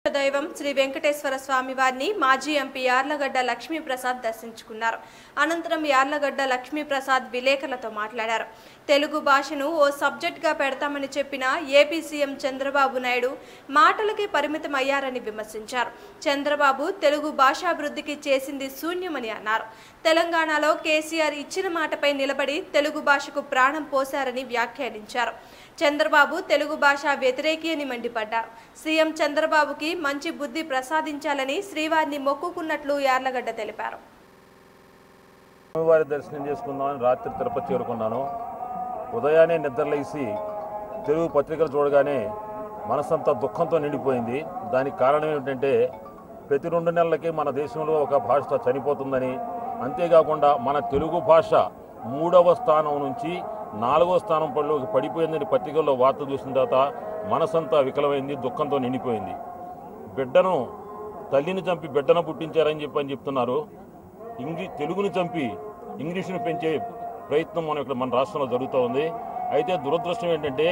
దైవం శ్రీ వెంకటేశ్వర స్వామి వారిని మాజీ ఎంపీ యార్లగడ్డ లక్ష్మీప్రసాద్ దర్శించుకున్నారు అనంతరం యార్లగడ్డ లక్ష్మీప్రసాద్ విలేకరులతో మాట్లాడారు తెలుగు భాషను ఓ సబ్జెక్ట్గా పెడతామని చెప్పిన ఏపీ సీఎం చంద్రబాబు నాయుడు మాటలకే పరిమితం అయ్యారని విమర్శించారు చంద్రబాబు తెలుగు భాషాభివృద్ధికి చేసింది శూన్యమని అన్నారు తెలంగాణలో కేసీఆర్ ఇచ్చిన మాటపై నిలబడి తెలుగు భాషకు ప్రాణం పోశారని వ్యాఖ్యానించారు చంద్రబాబు తెలుగు భాష వ్యతిరేకి అని మండిపడ్డారు సీఎం చంద్రబాబుకి మంచి బుద్ధి ప్రసాదించాలని శ్రీవారిని మొక్కుకున్నట్లు యార్లగడ్డ తెలిపారు స్వామివారి దర్శనం చేసుకుందామని రాత్రి తిరుపతి చేరుకున్నాను ఉదయాన్నే నిద్రలేసి తెలుగు పత్రికలు చూడగానే మనసంతా దుఃఖంతో నిండిపోయింది దానికి కారణం ఏమిటంటే ప్రతి రెండు నెలలకి మన దేశంలో ఒక భాష చనిపోతుందని అంతేకాకుండా మన తెలుగు భాష మూడవ స్థానం నుంచి నాలుగవ స్థానం పడిలోకి పడిపోయిందని పత్రికల్లో వార్త చూసిన తర్వాత మనసంతా వికలమైంది దుఃఖంతో నిండిపోయింది బిడ్డను తల్లిని చంపి బిడ్డను పుట్టించారని చెప్పి అని చెప్తున్నారు ఇంగ్లీ తెలుగుని చంపి ఇంగ్లీషుని పెంచే ప్రయత్నం మన ఇక్కడ మన రాష్ట్రంలో జరుగుతూ ఉంది అయితే దురదృష్టం ఏంటంటే